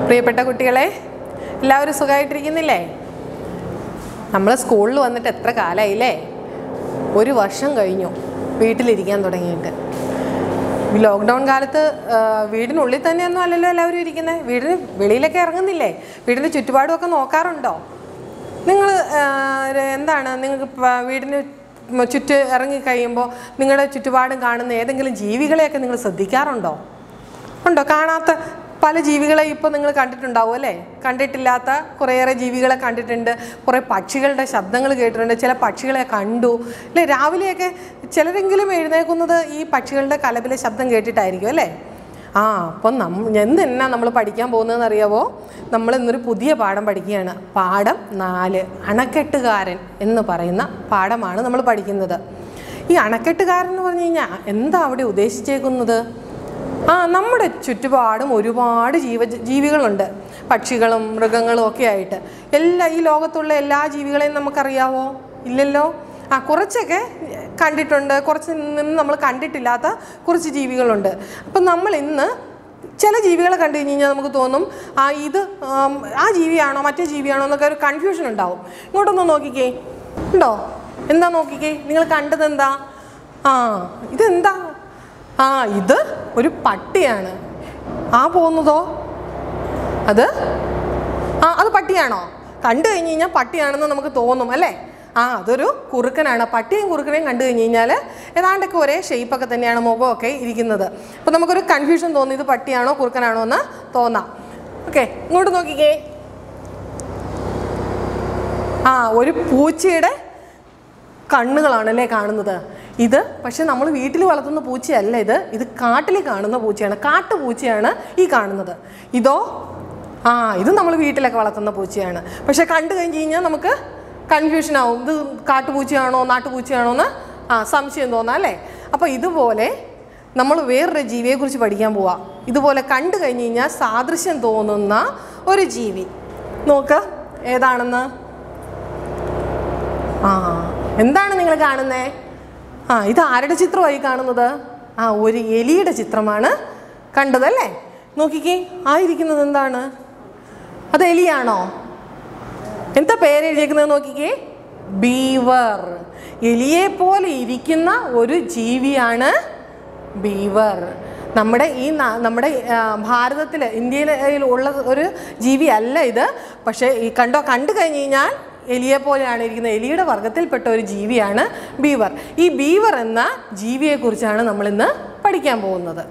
പ്രിയപ്പെട്ട കുട്ടികളെ എല്ലാവരും സുഖമായിട്ടിരിക്കുന്നില്ലേ നമ്മൾ സ്കൂളിൽ വന്നിട്ട് എത്ര കാലമായില്ലേ ഒരു വർഷം കഴിഞ്ഞു വീട്ടിലിരിക്കാൻ തുടങ്ങിയിട്ട് ഈ ലോക്ക്ഡൗൺ കാലത്ത് ആ, വീടിനുള്ളിൽ തന്നെയൊന്നും അല്ലല്ലോ എല്ലാവരും ഇരിക്കുന്നത് വീടിന് വെളിയിലൊക്കെ ഇറങ്ങുന്നില്ലേ വീടിൻ്റെ ചുറ്റുപാടുമൊക്കെ നോക്കാറുണ്ടോ നിങ്ങൾ എന്താണ് നിങ്ങൾക്ക് പ- വീടിന് മ- ചുറ്റ് ഇറങ്ങി കഴിയുമ്പോൾ നിങ്ങളുടെ ചുറ്റുപാടും കാണുന്ന ഏതെങ്കിലും ജീവികളെയൊക്കെ നിങ്ങൾ ശ്രദ്ധിക്കാറുണ്ടോ ഉണ്ടോ കാണാത്ത പല ജീവികളെ ഇപ്പോൾ നിങ്ങൾ കണ്ടിട്ടുണ്ടാവും അല്ലേ കണ്ടിട്ടില്ലാത്ത കുറേയേറെ ജീവികളെ കണ്ടിട്ടുണ്ട് കുറേ പക്ഷികളുടെ ശബ്ദങ്ങൾ കേട്ടിട്ടുണ്ട് ചില പക്ഷികളെ കണ്ടു അല്ലേ രാവിലെയൊക്കെ ചിലരെങ്കിലും എഴുന്നേക്കുന്നത് ഈ പക്ഷികളുടെ കലപിലെ ശബ്ദം കേട്ടിട്ടായിരിക്കും അല്ലേ ആ അപ്പം നം എന്തെന്നാ നമ്മൾ പഠിക്കാൻ പോകുന്നതെന്ന് അറിയാവോ നമ്മൾ ഇന്നൊരു പുതിയ പാഠം പഠിക്കുകയാണ് പാഠം നാല് അണക്കെട്ടുകാരൻ എന്ന് പറയുന്ന പാഠമാണ് നമ്മൾ പഠിക്കുന്നത് ഈ അണക്കെട്ടുകാരൻ എന്ന് പറഞ്ഞു കഴിഞ്ഞാൽ എന്താ അവിടെ ഉദ്ദേശിച്ചേക്കുന്നത് ആ നമ്മുടെ ചുറ്റുപാടും ഒരുപാട് ജീവ ജീവികളുണ്ട് പക്ഷികളും മൃഗങ്ങളും ഒക്കെ ആയിട്ട് എല്ലാ ഈ ലോകത്തുള്ള എല്ലാ ജീവികളെയും നമുക്കറിയാവോ ഇല്ലല്ലോ ആ കുറച്ചൊക്കെ കണ്ടിട്ടുണ്ട് കുറച്ച് നിന്ന് നമ്മൾ കണ്ടിട്ടില്ലാത്ത കുറച്ച് ജീവികളുണ്ട് അപ്പം നമ്മൾ ഇന്ന് ചില ജീവികളെ കണ്ടു കഴിഞ്ഞ് കഴിഞ്ഞാൽ നമുക്ക് തോന്നും ആ ഇത് ആം, ആ ജീവിയാണോ മറ്റേ ജീവിയാണോ എന്നൊക്കെ ഒരു കൺഫ്യൂഷൻ ഉണ്ടാവും ഇങ്ങോട്ടൊന്ന് നോക്കിക്കേ ഉണ്ടോ എന്താ നോക്കിക്കേ നിങ്ങൾ കണ്ടത് എന്താ ആ ഇതെന്താ ആ ഇത് ഒരു പട്ടിയാണ് ആ പോകുന്നതോ അത് ആ അത് പട്ടിയാണോ കണ്ടു കഴിഞ്ഞ് കഴിഞ്ഞാൽ പട്ടിയാണെന്ന് നമുക്ക് തോന്നും അല്ലേ ആ അതൊരു കുറുക്കനാണ് പട്ടിയും കുറുക്കനെയും കണ്ടു കഴിഞ്ഞ് കഴിഞ്ഞാൽ ഏതാണ്ടൊക്കെ ഒരേ ഷേപ്പൊക്കെ തന്നെയാണ് മുഖമൊക്കെ ഇരിക്കുന്നത് അപ്പോൾ നമുക്കൊരു കൺഫ്യൂഷൻ തോന്നി ഇത് പട്ടിയാണോ കുറുക്കനാണോ എന്ന് തോന്നാം ഓക്കെ ഇങ്ങോട്ട് നോക്കിക്കേ ആ ഒരു പൂച്ചയുടെ കണ്ണുകളാണല്ലേ കാണുന്നത് ഇത് പക്ഷെ നമ്മൾ വീട്ടിൽ വളർത്തുന്ന പൂച്ചയല്ല ഇത് ഇത് കാട്ടിൽ കാണുന്ന പൂച്ചയാണ് കാട്ടുപൂച്ചയാണ് ഈ കാണുന്നത് ഇതോ ആ ഇത് നമ്മൾ വീട്ടിലൊക്കെ വളർത്തുന്ന പൂച്ചയാണ് പക്ഷെ കണ്ടു കഴിഞ്ഞ് കഴിഞ്ഞാൽ നമുക്ക് കൺഫ്യൂഷൻ ആവും ഇത് കാട്ടുപൂച്ചയാണോ നാട്ടുപൂച്ചയാണോ എന്ന് ആ സംശയം തോന്നാം അല്ലേ അപ്പോൾ ഇതുപോലെ നമ്മൾ വേറൊരു ജീവിയെക്കുറിച്ച് പഠിക്കാൻ പോവാം ഇതുപോലെ കണ്ടു കഴിഞ്ഞ് കഴിഞ്ഞാൽ സാദൃശ്യം തോന്നുന്ന ഒരു ജീവി നോക്ക് ഏതാണെന്ന് ആ എന്താണ് നിങ്ങൾ കാണുന്നേ ആ ഇത് ആരുടെ ചിത്രമായി കാണുന്നത് ആ ഒരു എലിയുടെ ചിത്രമാണ് കണ്ടതല്ലേ നോക്കിക്കേ ആയിരിക്കുന്നത് എന്താണ് അത് എലിയാണോ എന്താ പേര് എഴുതിയേക്കുന്നത് നോക്കിക്കേ ബീവർ എലിയെ പോലെ ഇരിക്കുന്ന ഒരു ജീവിയാണ് ബീവർ നമ്മുടെ ഈ ന- നമ്മുടെ ഭാരതത്തിൽ ഇന്ത്യയിൽ ഉള്ള ഒരു ജീവി അല്ല ഇത് പക്ഷേ ഈ കണ്ടോ കണ്ടു കഴിഞ്ഞ് കഴിഞ്ഞാൽ എലിയെ പോലെയാണ് ഇരിക്കുന്നത് എലിയുടെ വർഗത്തിൽപ്പെട്ട ഒരു ജീവിയാണ് ബീവർ ഈ ബീവർ എന്ന ജീവിയെക്കുറിച്ചാണ് നമ്മളിന്ന് പഠിക്കാൻ പോകുന്നത്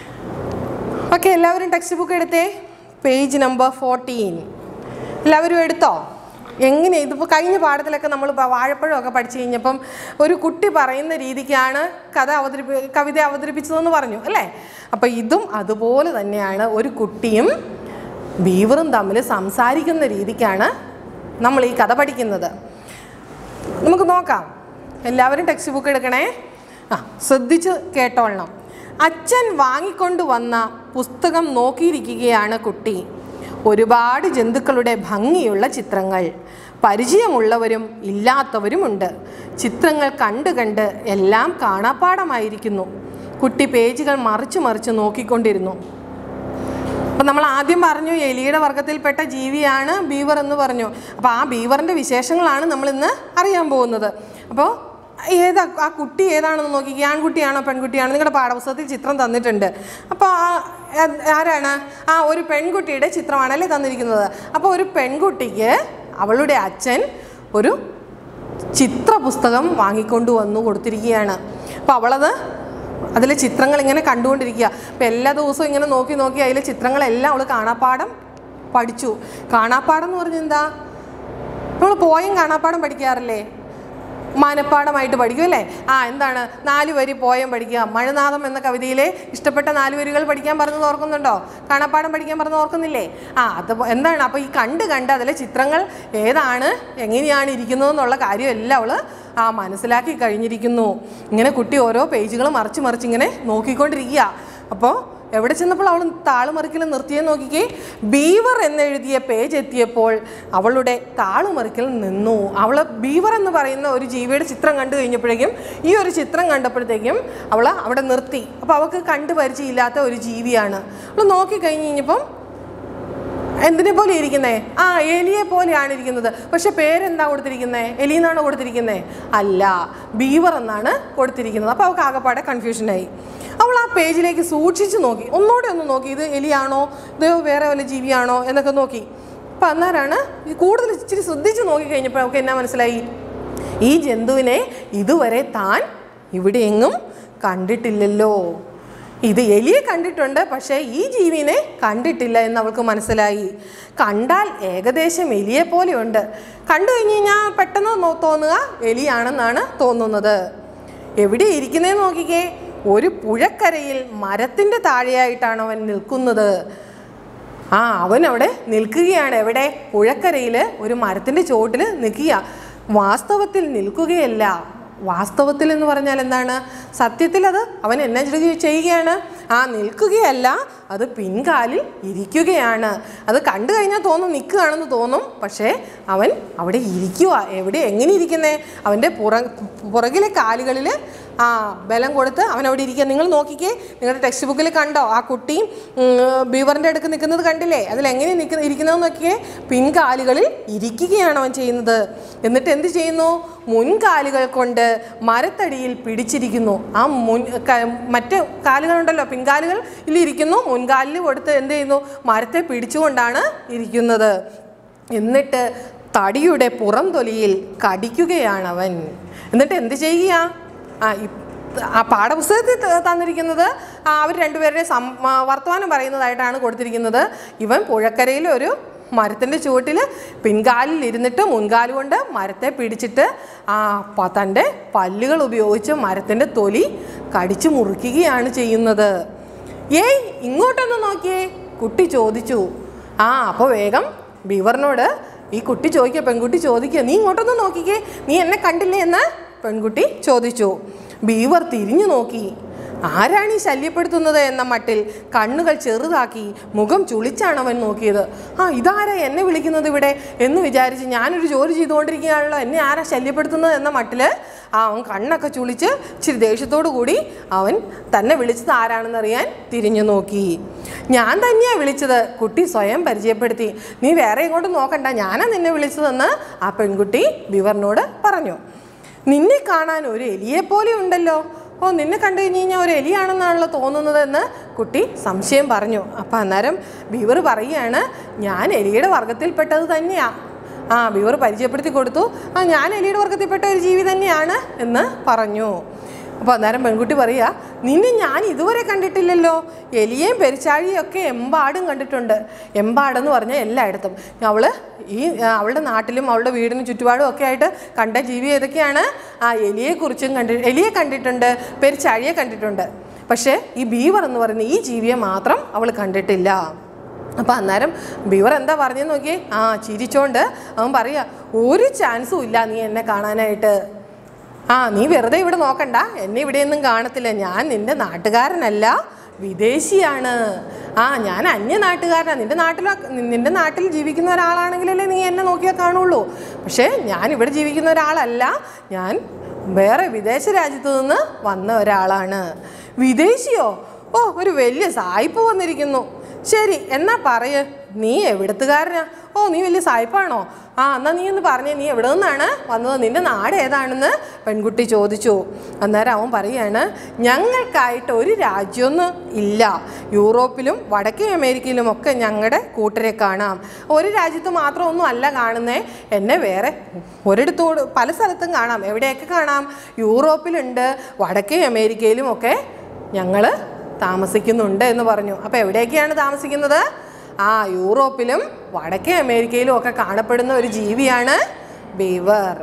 ഓക്കെ എല്ലാവരും ടെക്സ്റ്റ് ബുക്ക് എടുത്തേ പേജ് നമ്പർ ഫോർട്ടീൻ എല്ലാവരും എടുത്തോ എങ്ങനെ ഇതിപ്പോൾ കഴിഞ്ഞ പാഠത്തിലൊക്കെ നമ്മൾ വാഴപ്പഴമൊക്കെ പഠിച്ചു കഴിഞ്ഞപ്പം ഒരു കുട്ടി പറയുന്ന രീതിക്കാണ് കഥ അവതരിപ്പി കവിത അവതരിപ്പിച്ചതെന്ന് പറഞ്ഞു അല്ലേ അപ്പോൾ ഇതും അതുപോലെ തന്നെയാണ് ഒരു കുട്ടിയും ബീവറും തമ്മിൽ സംസാരിക്കുന്ന രീതിക്കാണ് നമ്മൾ ഈ കഥ പഠിക്കുന്നത് നമുക്ക് നോക്കാം എല്ലാവരും ടെക്സ്റ്റ് ബുക്ക് എടുക്കണേ ആ ശ്രദ്ധിച്ച് കേട്ടോളണം അച്ഛൻ വാങ്ങിക്കൊണ്ട് വന്ന പുസ്തകം നോക്കിയിരിക്കുകയാണ് കുട്ടി ഒരുപാട് ജന്തുക്കളുടെ ഭംഗിയുള്ള ചിത്രങ്ങൾ പരിചയമുള്ളവരും ഇല്ലാത്തവരുമുണ്ട് ചിത്രങ്ങൾ കണ്ട് കണ്ട് എല്ലാം കാണാപ്പാടമായിരിക്കുന്നു കുട്ടി പേജുകൾ മറിച്ച് മറിച്ച് നോക്കിക്കൊണ്ടിരുന്നു അപ്പം നമ്മൾ ആദ്യം പറഞ്ഞു എലിയുടെ വർഗത്തിൽപ്പെട്ട ജീവിയാണ് ബീവർ എന്ന് പറഞ്ഞു അപ്പോൾ ആ ബീവറിൻ്റെ വിശേഷങ്ങളാണ് നമ്മൾ ഇന്ന് അറിയാൻ പോകുന്നത് അപ്പോൾ ഏതാ ആ കുട്ടി ഏതാണെന്ന് നോക്കി ആൺകുട്ടിയാണോ പെൺകുട്ടിയാണോ നിങ്ങളുടെ പാഠപുസ്തകത്തിൽ ചിത്രം തന്നിട്ടുണ്ട് അപ്പോൾ ആ ആ- ആരാണ് ആ ഒരു പെൺകുട്ടിയുടെ ചിത്രമാണല്ലേ തന്നിരിക്കുന്നത് അപ്പോൾ ഒരു പെൺകുട്ടിക്ക് അവളുടെ അച്ഛൻ ഒരു ചിത്ര പുസ്തകം വാങ്ങിക്കൊണ്ട് വന്നു കൊടുത്തിരിക്കുകയാണ് അപ്പോൾ അവളത് അതിലെ ചിത്രങ്ങൾ ഇങ്ങനെ കണ്ടുകൊണ്ടിരിക്കുക അപ്പോൾ എല്ലാ ദിവസവും ഇങ്ങനെ നോക്കി നോക്കി അതിലെ ചിത്രങ്ങളെല്ലാം അവൾ കാണാപ്പാടം പഠിച്ചു കാണാപ്പാടം എന്ന് പറഞ്ഞാൽ എന്താ നമ്മൾ പോയും കാണാപ്പാടം പഠിക്കാറില്ലേ മനപ്പാടമായിട്ട് പഠിക്കും അല്ലേ ആ എന്താണ് നാല് വരി പോയം പഠിക്കുക മഴനാഥം എന്ന കവിതയിലെ ഇഷ്ടപ്പെട്ട നാല് വരികൾ പഠിക്കാൻ പറഞ്ഞത് ഓർക്കുന്നുണ്ടോ കാണാപ്പാടം പഠിക്കാൻ പറഞ്ഞത് ഓർക്കുന്നില്ലേ ആ അത് പോ- എന്താണ് അപ്പോൾ ഈ കണ്ട് കണ്ട് അതിലെ ചിത്രങ്ങൾ ഏതാണ് എങ്ങനെയാണ് ഇരിക്കുന്നത് എന്നുള്ള കാര്യം എല്ലാം അവൾ ആ മനസ്സിലാക്കി കഴിഞ്ഞിരിക്കുന്നു ഇങ്ങനെ കുട്ടി ഓരോ പേജുകൾ മറിച്ച് മറിച്ച് ഇങ്ങനെ നോക്കിക്കൊണ്ടിരിക്കുക അപ്പോൾ എവിടെ ചെന്നപ്പോൾ അവൾ താളുമറിക്കൽ നിർത്തിയെന്ന് നോക്കിക്കേ ബീവർ എന്നെഴുതിയ പേജ് എത്തിയപ്പോൾ അവളുടെ താളുമറിക്കൽ നിന്നു അവൾ ബീവർ എന്ന് പറയുന്ന ഒരു ജീവിയുടെ ചിത്രം കണ്ടു കഴിഞ്ഞപ്പോഴേക്കും ഈ ഒരു ചിത്രം കണ്ടപ്പോഴത്തേക്കും അവൾ അവിടെ നിർത്തി അപ്പോൾ അവൾക്ക് കണ്ടു പരിചയമില്ലാത്ത ഒരു ജീവിയാണ് അവൾ നോക്കി കഴിഞ്ഞ് കഴിഞ്ഞപ്പം എന്തിനെ പോലെ ഇരിക്കുന്നേ ആ എലിയെ പോലെയാണ് ഇരിക്കുന്നത് പക്ഷെ പേരെന്താ കൊടുത്തിരിക്കുന്നത് എലി എന്നാണോ കൊടുത്തിരിക്കുന്നത് അല്ല ബീവർ എന്നാണ് കൊടുത്തിരിക്കുന്നത് അപ്പോൾ അവൾക്ക് ആകെപ്പാടെ കൺഫ്യൂഷനായി അവൾ ആ പേജിലേക്ക് സൂക്ഷിച്ച് നോക്കി ഒന്നുകൂടെ ഒന്ന് നോക്കി ഇത് എലിയാണോ ഇത് വേറെ വല്ല ജീവിയാണോ എന്നൊക്കെ നോക്കി അപ്പം അന്നേരമാണ് ഈ കൂടുതൽ ഇച്ചിരി ശ്രദ്ധിച്ച് നോക്കി കഴിഞ്ഞപ്പോൾ അവൾക്ക് എന്നാ മനസ്സിലായി ഈ ജന്തുവിനെ ഇതുവരെ താൻ ഇവിടെ എങ്ങും കണ്ടിട്ടില്ലല്ലോ ഇത് എലിയെ കണ്ടിട്ടുണ്ട് പക്ഷേ ഈ ജീവിനെ കണ്ടിട്ടില്ല എന്ന് അവൾക്ക് മനസ്സിലായി കണ്ടാൽ ഏകദേശം എലിയെ പോലെയുണ്ട് കണ്ടു കഴിഞ്ഞ് കഴിഞ്ഞാൽ പെട്ടെന്ന് നോ- തോന്നുക എലിയാണെന്നാണ് തോന്നുന്നത് എവിടെ ഇരിക്കുന്നതെന്ന് നോക്കിക്കേ ഒരു പുഴക്കരയിൽ മരത്തിൻ്റെ താഴെയായിട്ടാണ് അവൻ നിൽക്കുന്നത് ആ അവൻ അവിടെ നിൽക്കുകയാണ് എവിടെ പുഴക്കരയിൽ ഒരു മരത്തിൻ്റെ ചോട്ടിൽ നിൽക്കുക വാസ്തവത്തിൽ നിൽക്കുകയല്ല വാസ്തവത്തിൽ എന്ന് പറഞ്ഞാൽ എന്താണ് സത്യത്തിൽ അത് അവൻ എന്നെ ചെയ്യ- ചെയ്യുകയാണ് ആ നിൽക്കുകയല്ല അത് പിൻകാലിൽ ഇരിക്കുകയാണ് അത് കണ്ടു കഴിഞ്ഞാൽ തോന്നും നിൽക്കുകയാണെന്ന് തോന്നും പക്ഷേ അവൻ അവിടെ ഇരിക്കുക എവിടെ എങ്ങനെ ഇരിക്കുന്നേ അവൻ്റെ പുറ പുറകിലെ കാലുകളിൽ ആ ബലം കൊടുത്ത് അവൻ അവിടെ ഇരിക്കുക നിങ്ങൾ നോക്കിക്കേ നിങ്ങളുടെ ടെക്സ്റ്റ് ബുക്കിൽ കണ്ടോ ആ കുട്ടി ബീവറിൻ്റെ അടുക്ക് നിൽക്കുന്നത് കണ്ടില്ലേ അതിൽ എങ്ങനെ നിൽക്കുന്ന ഇരിക്കുന്നതെന്ന് നോക്കിയേ പിൻകാലുകളിൽ ഇരിക്കുകയാണ് അവൻ ചെയ്യുന്നത് എന്നിട്ട് എന്ത് ചെയ്യുന്നു മുൻകാലുകൾ കൊണ്ട് മരത്തടിയിൽ പിടിച്ചിരിക്കുന്നു ആ മുൻ ക- മറ്റ് കാലുകളുണ്ടല്ലോ പിൻകാലുകൾ ഇരിക്കുന്നു മുൻകാലിൽ കൊടുത്ത് എന്ത് ചെയ്യുന്നു മരത്തെ പിടിച്ചുകൊണ്ടാണ് ഇരിക്കുന്നത് എന്നിട്ട് തടിയുടെ പുറം തൊലിയിൽ കടിക്കുകയാണവൻ എന്നിട്ട് എന്ത് ചെയ്യുക ആ ഇ- ആ പാഠപുസ്തകത്തിൽ ത- തന്നിരിക്കുന്നത് അവർ രണ്ടുപേരുടെ സം ആ, വർത്തമാനം പറയുന്നതായിട്ടാണ് കൊടുത്തിരിക്കുന്നത് ഇവൻ പുഴക്കരയിൽ ഒരു മരത്തിൻ്റെ ചുവട്ടിൽ പിൻകാലിൽ ഇരുന്നിട്ട് മുൻകാല് കൊണ്ട് മരത്തെ പിടിച്ചിട്ട് ആ പ- തൻ്റെ പല്ലുകൾ ഉപയോഗിച്ച് മരത്തിൻ്റെ തൊലി കടിച്ചു മുറിക്കുകയാണ് ചെയ്യുന്നത് ഏയ് ഇങ്ങോട്ടൊന്ന് നോക്കിയേ കുട്ടി ചോദിച്ചു ആ അപ്പോൾ വേഗം ബീവറിനോട് ഈ കുട്ടി ചോദിക്കുക പെൺകുട്ടി ചോദിക്കുക നീ ഇങ്ങോട്ടൊന്ന് നോക്കിക്കേ നീ എന്നെ കണ്ടില്ലേ എന്ന് പെൺകുട്ടി ചോദിച്ചു ബീവർ തിരിഞ്ഞു നോക്കി ആരാണ് ഈ ശല്യപ്പെടുത്തുന്നത് എന്ന മട്ടിൽ കണ്ണുകൾ ചെറുതാക്കി മുഖം ചുളിച്ചാണ് അവൻ നോക്കിയത് ആ ഇതാരാ എന്നെ വിളിക്കുന്നത് ഇവിടെ എന്ന് വിചാരിച്ച് ഞാനൊരു ജോലി ചെയ്തുകൊണ്ടിരിക്കുകയാണല്ലോ എന്നെ ആരാ ശല്യപ്പെടുത്തുന്നത് എന്ന മട്ടിൽ ആ അവൻ കണ്ണൊക്കെ ചുളിച്ച് ഇച്ചിരി ദേഷ്യത്തോടു കൂടി അവൻ തന്നെ വിളിച്ചത് ആരാണെന്നറിയാൻ തിരിഞ്ഞു നോക്കി ഞാൻ തന്നെയാ വിളിച്ചത് കുട്ടി സ്വയം പരിചയപ്പെടുത്തി നീ വേറെ ഇങ്ങോട്ട് നോക്കണ്ട ഞാനാ നിന്നെ വിളിച്ചതെന്ന് ആ പെൺകുട്ടി ബിവറിനോട് പറഞ്ഞു നിന്നെ കാണാൻ ഒരു എലിയെ പോലെ ഉണ്ടല്ലോ ഓ നിന്നെ കണ്ടു കഴിഞ്ഞ് കഴിഞ്ഞാൽ ഒരു എലിയാണെന്നാണല്ലോ തോന്നുന്നതെന്ന് കുട്ടി സംശയം പറഞ്ഞു അപ്പം അന്നേരം ബീവർ പറയുകയാണ് ഞാൻ എലിയുടെ വർഗത്തിൽപ്പെട്ടത് തന്നെയാ ആ ബീവർ പരിചയപ്പെടുത്തി കൊടുത്തു ആ ഞാൻ എലിയുടെ വർഗത്തിൽപ്പെട്ട ഒരു ജീവി തന്നെയാണ് എന്ന് പറഞ്ഞു അപ്പോൾ അന്നേരം പെൺകുട്ടി പറയുക നിന്നെ ഞാൻ ഇതുവരെ കണ്ടിട്ടില്ലല്ലോ എലിയേയും പെരിച്ചാഴിയും ഒക്കെ എമ്പാടും കണ്ടിട്ടുണ്ട് എമ്പാടെന്ന് പറഞ്ഞാൽ എല്ലായിടത്തും അവൾ ഈ ആ, അവളുടെ നാട്ടിലും അവളുടെ വീടിനും ചുറ്റുപാടും ഒക്കെ ആയിട്ട് കണ്ട ജീവി ഏതൊക്കെയാണ് ആ എലിയെക്കുറിച്ചും കണ്ടി എലിയെ കണ്ടിട്ടുണ്ട് പെരിച്ചാഴിയെ കണ്ടിട്ടുണ്ട് പക്ഷേ ഈ ബീവർ എന്ന് പറയുന്ന ഈ ജീവിയെ മാത്രം അവൾ കണ്ടിട്ടില്ല അപ്പോൾ അന്നേരം ബീവർ എന്താ പറഞ്ഞെന്ന് നോക്കിയേ ആ ചിരിച്ചോണ്ട് അവൻ പറയുക ഒരു ചാൻസും ഇല്ല നീ എന്നെ കാണാനായിട്ട് ആ നീ വെറുതെ ഇവിടെ നോക്കണ്ട എന്നെ ഇവിടെയൊന്നും കാണത്തില്ല ഞാൻ നിന്റെ നാട്ടുകാരനല്ല വിദേശിയാണ് ആ ഞാൻ അന്യ നാട്ടുകാരനാണ് നിന്റെ നാട്ടിൽ നിന്റെ നാട്ടിൽ ജീവിക്കുന്ന ഒരാളാണെങ്കിലല്ലേ നീ എന്നെ നോക്കിയാൽ കാണുള്ളൂ പക്ഷേ ഞാൻ ഇവിടെ ജീവിക്കുന്ന ഒരാളല്ല ഞാൻ വേറെ വിദേശ രാജ്യത്ത് നിന്ന് വന്ന ഒരാളാണ് വിദേശിയോ ഓ ഒരു വലിയ സായിപ്പ് വന്നിരിക്കുന്നു ശരി എന്നാ പറയ് നീ എവിടത്തുകാരനാ ഓ നീ വലിയ സായിപ്പാണോ ആ എന്നാ നീ ഒന്ന് പറഞ്ഞേ നീ എവിടെ നിന്നാണ് വന്നത് നിന്റെ നാട് ഏതാണെന്ന് പെൺകുട്ടി ചോദിച്ചു അന്നേരം അവൻ പറയാണ് ഞങ്ങൾക്കായിട്ട് ഒരു രാജ്യമൊന്നും ഇല്ല യൂറോപ്പിലും വടക്കേ അമേരിക്കയിലും ഒക്കെ ഞങ്ങളുടെ കൂട്ടരെ കാണാം ഒരു രാജ്യത്ത് മാത്രമൊന്നും അല്ല കാണുന്നേ എന്നെ വേറെ ഒരിടത്തോട് പല സ്ഥലത്തും കാണാം എവിടെയൊക്കെ കാണാം യൂറോപ്പിലുണ്ട് വടക്കേ അമേരിക്കയിലും ഒക്കെ ഞങ്ങൾ താമസിക്കുന്നുണ്ട് എന്ന് പറഞ്ഞു അപ്പോൾ എവിടെയൊക്കെയാണ് താമസിക്കുന്നത് ആ യൂറോപ്പിലും വടക്കേ അമേരിക്കയിലും ഒക്കെ കാണപ്പെടുന്ന ഒരു ജീവിയാണ് ബീവർ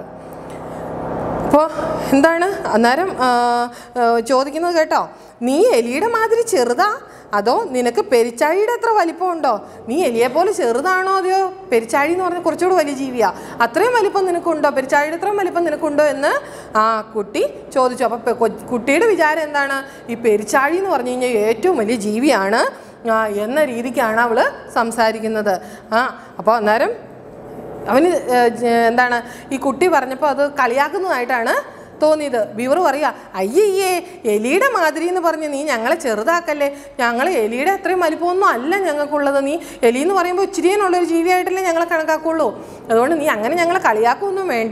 അപ്പോൾ എന്താണ് അന്നേരം ആ, ആ, ചോദിക്കുന്നത് കേട്ടോ നീ എലിയുടെ മാതിരി ചെറുതാ അതോ നിനക്ക് പെരിച്ചാഴിയുടെ അത്ര വലിപ്പമുണ്ടോ നീ എലിയെ പോലെ ചെറുതാണോ അതെയോ പെരിച്ചാഴി എന്ന് പറഞ്ഞാൽ കുറച്ചുകൂടി വലിയ ജീവിയാ അത്രയും വലിപ്പം നിനക്കുണ്ടോ പെരിച്ചാഴിയുടെ അത്രയും വലിപ്പം നിനക്കുണ്ടോ എന്ന് ആ കുട്ടി ചോദിച്ചു അപ്പോൾ കുട്ടിയുടെ വിചാരം എന്താണ് ഈ പെരിച്ചാഴി എന്ന് പറഞ്ഞു കഴിഞ്ഞാൽ ഏറ്റവും വലിയ ജീവിയാണ് ആ, എന്ന രീതിക്കാണ് അവൾ സംസാരിക്കുന്നത് ആ അപ്പോൾ അന്നേരം അവന് ഏഹ്, ജ- എന്താണ് ഈ കുട്ടി പറഞ്ഞപ്പോൾ അത് കളിയാക്കുന്നതായിട്ടാണ് തോന്നിയത് ബീവർ പറയാ അയ്യയ്യേ എലിയുടെ മാതിരി എന്ന് പറഞ്ഞ് നീ ഞങ്ങളെ ചെറുതാക്കല്ലേ ഞങ്ങൾ എലിയുടെ അത്രയും വലിപ്പമൊന്നും അല്ല ഞങ്ങൾക്കുള്ളത് നീ എലി എന്ന് പറയുമ്പോൾ ഇച്ചിരിയെന്നുള്ളൊരു ജീവിയായിട്ടല്ലേ ഞങ്ങളെ കണക്കാക്കുള്ളൂ അതുകൊണ്ട് നീ അങ്ങനെ ഞങ്ങളെ കളിയാക്കൊന്നും വേണ്ട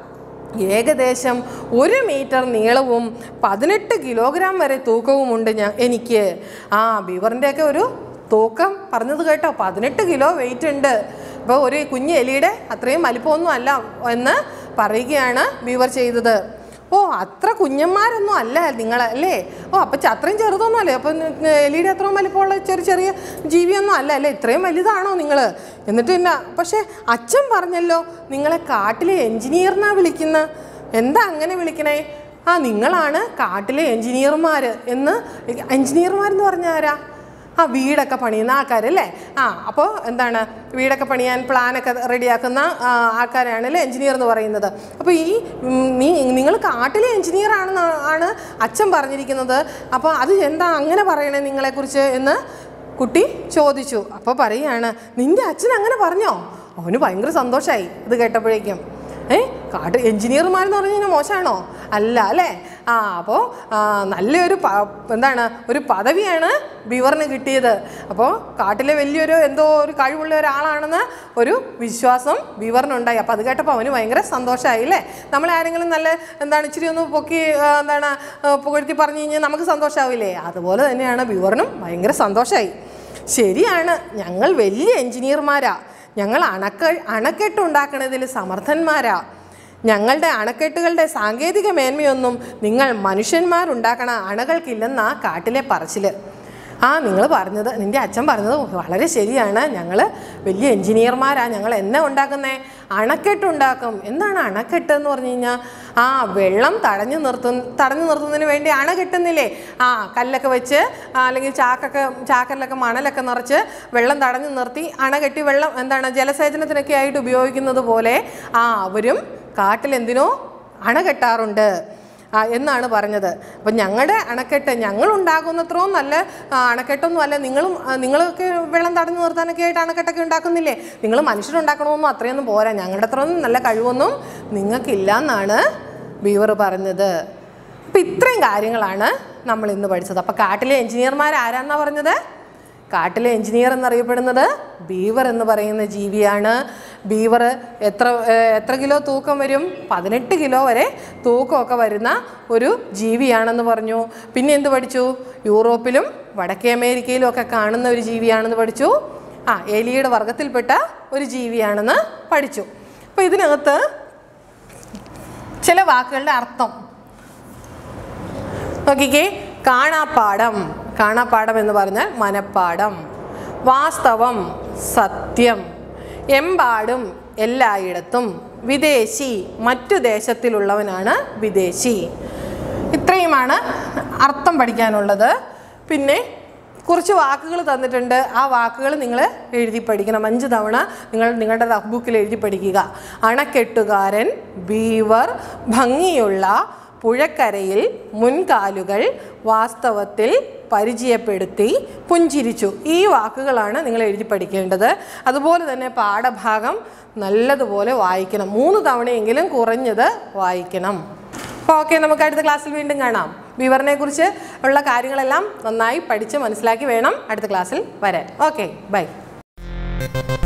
ഏകദേശം ഒരു മീറ്റർ നീളവും പതിനെട്ട് കിലോഗ്രാം വരെ തൂക്കവുമുണ്ട് ഞാൻ എനിക്ക് ആ ബീവറിൻ്റെയൊക്കെ ഒരു തൂക്കം പറഞ്ഞത് കേട്ടോ പതിനെട്ട് കിലോ വെയിറ്റ് ഉണ്ട് ഇപ്പോൾ ഒരു കുഞ്ഞ് എലിയുടെ അത്രയും വലിപ്പമൊന്നും അല്ല എന്ന് പറയുകയാണ് ബീവർ ചെയ്തത് ഓ അത്ര കുഞ്ഞന്മാരൊന്നും അല്ല നിങ്ങൾ അല്ലേ ഓ അപ്പം ച- അത്രയും ചെറുതൊന്നും അല്ലേ അപ്പം എലിയുടെ അത്രയും വലിപ്പമുള്ള ചെറിയ ചെറിയ ജീവിയൊന്നും അല്ല അല്ലേ ഇത്രയും വലുതാണോ നിങ്ങൾ എന്നിട്ട് പിന്നെ പക്ഷേ അച്ഛൻ പറഞ്ഞല്ലോ നിങ്ങളെ കാട്ടിലെ എൻജിനീയറിനാ വിളിക്കുന്ന എന്താ അങ്ങനെ വിളിക്കണേ ആ നിങ്ങളാണ് കാട്ടിലെ എൻജിനീയർമാർ എന്ന് എൻജിനീയർമാരെന്ന് പറഞ്ഞ ആരാ ആ വീടൊക്കെ പണിയുന്ന ആൾക്കാരല്ലേ ആ അപ്പോൾ എന്താണ് വീടൊക്കെ പണിയാൻ പ്ലാനൊക്കെ റെഡിയാക്കുന്ന ആ, ആൾക്കാരാണല്ലേ എൻജിനീയർ എന്ന് പറയുന്നത് അപ്പോൾ ഈ ഉം, നീ നിങ്ങൾ കാട്ടിലെ എൻജിനീയർ ആണെന്ന് ആണ് അച്ഛൻ പറഞ്ഞിരിക്കുന്നത് അപ്പോൾ അത് എന്താ അങ്ങനെ പറയണേ നിങ്ങളെക്കുറിച്ച് എന്ന് കുട്ടി ചോദിച്ചു അപ്പോൾ പറയുകയാണ് നിൻ്റെ അച്ഛൻ അങ്ങനെ പറഞ്ഞോ അവന് ഭയങ്കര സന്തോഷമായി ഇത് കേട്ടപ്പോഴേക്കും ഏ കാട്ട് എൻജിനീയർമാരെന്ന് പറഞ്ഞു കഴിഞ്ഞാൽ മോശമാണോ അല്ല അല്ലേ ആ അപ്പോൾ നല്ലൊരു പ എന്താണ് ഒരു പദവിയാണ് ബീവറിന് കിട്ടിയത് അപ്പോൾ കാട്ടിലെ വലിയൊരു എന്തോ ഒരു കഴിവുള്ള ഒരാളാണെന്ന് ഒരു വിശ്വാസം ബീവറിനുണ്ടായി അപ്പോൾ അത് കേട്ടപ്പോൾ അവന് ഭയങ്കര സന്തോഷമായി അല്ലേ നമ്മളെ ആരെങ്കിലും നല്ല എന്താണ് ഇച്ചിരി ഒന്ന് പൊക്കി ആ, എന്താണ് ആ, പുകഴ്ത്തി പറഞ്ഞു കഴിഞ്ഞാൽ നമുക്ക് സന്തോഷമാവില്ലേ അതുപോലെ തന്നെയാണ് ബീവറിനും ഭയങ്കര സന്തോഷമായി ശരിയാണ് ഞങ്ങൾ വലിയ എൻജിനീയർമാരാ ഞങ്ങൾ അണക്ക അണക്കെട്ടുണ്ടാക്കണതിൽ സമർത്ഥന്മാരാ ഞങ്ങളുടെ അണക്കെട്ടുകളുടെ സാങ്കേതിക മേന്മയൊന്നും നിങ്ങൾ മനുഷ്യന്മാരുണ്ടാക്കണ അണകൾക്കില്ലെന്നാ കാട്ടിലെ പറച്ചിൽ ആ നിങ്ങൾ പറഞ്ഞത് നിൻ്റെ അച്ഛൻ പറഞ്ഞത് വളരെ ശരിയാണ് ഞങ്ങൾ വലിയ എൻജിനീയർമാരാ ഞങ്ങൾ എന്നാ ഉണ്ടാക്കുന്നേ അണക്കെട്ടുണ്ടാക്കും എന്താണ് അണക്കെട്ട് എന്ന് പറഞ്ഞു കഴിഞ്ഞാൽ ആ വെള്ളം തടഞ്ഞു നിർത്തുന്ന തടഞ്ഞു നിർത്തുന്നതിന് വേണ്ടി അണ കെട്ടുന്നില്ലേ ആ കല്ലൊക്കെ വെച്ച് ആ, അല്ലെങ്കിൽ ചാക്കൊക്കെ ചാക്കലിലൊക്കെ മണലൊക്കെ നിറച്ച് വെള്ളം തടഞ്ഞു നിർത്തി അണ കെട്ടി വെള്ളം എന്താണ് ജലസേചനത്തിനൊക്കെ ആയിട്ട് ഉപയോഗിക്കുന്നത് പോലെ ആ അവരും കാട്ടിൽ എന്തിനോ അണ കെട്ടാറുണ്ട് ആ, എന്നാണ് പറഞ്ഞത് അപ്പം ഞങ്ങളുടെ അണക്കെട്ട് ഞങ്ങൾ ഉണ്ടാകുന്നത്രയും നല്ല ആ, അണക്കെട്ടൊന്നും അല്ല നിങ്ങളും ആ, നിങ്ങളൊക്കെ വെള്ളം തടഞ്ഞു നിർത്താനൊക്കെ ആയിട്ട് അണക്കെട്ടൊക്കെ ഉണ്ടാക്കുന്നില്ലേ നിങ്ങൾ മനുഷ്യരുണ്ടാക്കണമെന്നും അത്രയൊന്നും പോരാ ഞങ്ങളുടെ അത്രയൊന്നും നല്ല കഴിവൊന്നും നിങ്ങൾക്കില്ല എന്നാണ് ബീവർ പറഞ്ഞത് അപ്പം ഇത്രയും കാര്യങ്ങളാണ് നമ്മൾ ഇന്ന് പഠിച്ചത് അപ്പം കാട്ടിലെ എഞ്ചിനീയർമാർ ആരാന്നാ പറഞ്ഞത് കാട്ടിലെ എഞ്ചിനീയർ എന്നറിയപ്പെടുന്നത് ബീവർ എന്ന് പറയുന്ന ജീവിയാണ് ബീവർ എത്ര ഏഹ്, എത്ര കിലോ തൂക്കം വരും പതിനെട്ട് കിലോ വരെ തൂക്കമൊക്കെ വരുന്ന ഒരു ജീവിയാണെന്ന് പറഞ്ഞു പിന്നെ എന്ത് പഠിച്ചു യൂറോപ്പിലും വടക്കേ അമേരിക്കയിലും ഒക്കെ കാണുന്ന ഒരു ജീവിയാണെന്ന് പഠിച്ചു ആ എലിയുടെ വർഗത്തിൽപ്പെട്ട ഒരു ജീവിയാണെന്ന് പഠിച്ചു അപ്പോൾ ഇതിനകത്ത് ചില വാക്കുകളുടെ അർത്ഥം നോക്കിക്കേ കാണാപ്പാടം കാണാപ്പാടം എന്ന് പറഞ്ഞാൽ മനപ്പാടം വാസ്തവം സത്യം എമ്പാടും എല്ലായിടത്തും വിദേശി മറ്റു ദേശത്തിലുള്ളവനാണ് വിദേശി ഇത്രയുമാണ് അർത്ഥം പഠിക്കാനുള്ളത് പിന്നെ കുറച്ച് വാക്കുകൾ തന്നിട്ടുണ്ട് ആ വാക്കുകൾ നിങ്ങൾ എഴുതി പഠിക്കണം അഞ്ച് തവണ നിങ്ങൾ നിങ്ങളുടെ റഫ് ബുക്കിൽ എഴുതി പഠിക്കുക അണക്കെട്ടുകാരൻ ബീവർ ഭംഗിയുള്ള പുഴക്കരയിൽ മുൻകാലുകൾ വാസ്തവത്തിൽ പരിചയപ്പെടുത്തി പുഞ്ചിരിച്ചു ഈ വാക്കുകളാണ് നിങ്ങൾ എഴുതി പഠിക്കേണ്ടത് അതുപോലെ തന്നെ പാഠഭാഗം നല്ലതുപോലെ വായിക്കണം മൂന്ന് തവണയെങ്കിലും കുറഞ്ഞത് വായിക്കണം അപ്പോൾ ഓക്കെ നമുക്ക് അടുത്ത ക്ലാസ്സിൽ വീണ്ടും കാണാം ബീവറിനെ കുറിച്ച് ഉള്ള കാര്യങ്ങളെല്ലാം നന്നായി പഠിച്ച് മനസ്സിലാക്കി വേണം അടുത്ത ക്ലാസ്സിൽ വരാൻ ഓക്കെ ബൈ